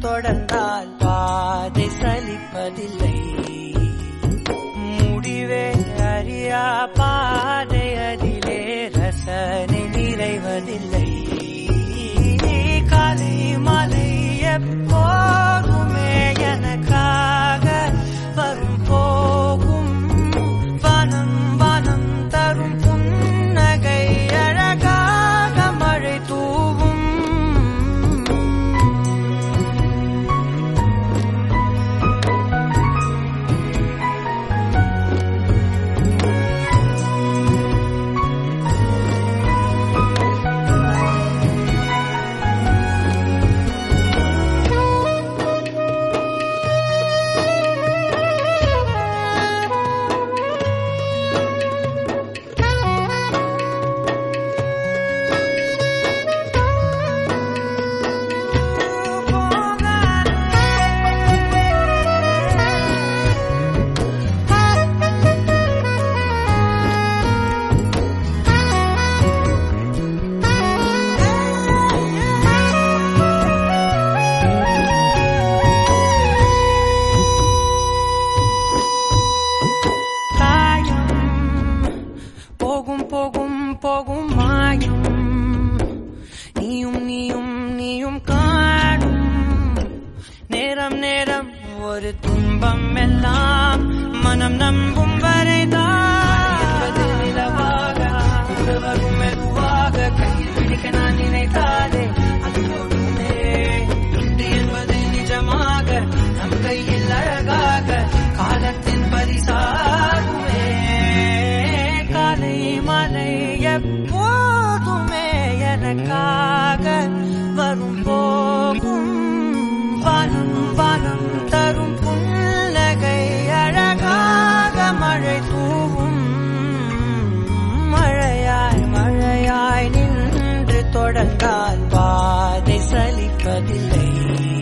தொடர்ந்தால் பாதை சலிப்பதில்லை முடிவே அறியா பாதை அதிலே ரசனை நிறைவதில்லை காலை மலை எப்போதுமே எனக்காக வரும் போகும் வனம் வனம் தரும் புன்னகை அழகாக மழை தூவும் காயம் போகும் போகும் போகும் மாயம் நீயும் நீயும் நீயும் காணும் நேரம் நேரம் ஒரு துன்பம் எல்லாம் மனம் நம்பும் வரைதான் நிலவாக கொண்டு வரும் மெதுவாக கையில் பிடிக்க நான் நினைத்தாலே அது ஒன்றுமே உண்டு என்பது நிஜமாக நம் கையில் அழகாக காலத்தின் பரிசாகுமே காலை மலை எப்போதுமே எனக்காக வரும் போகும் வனம் வனம் தரும் புன்னகை அழகாக மழை தூவும் மழையாய் மழையாய் நின்று தொடர்ந்தால் பாதை சலிப்பதில்லை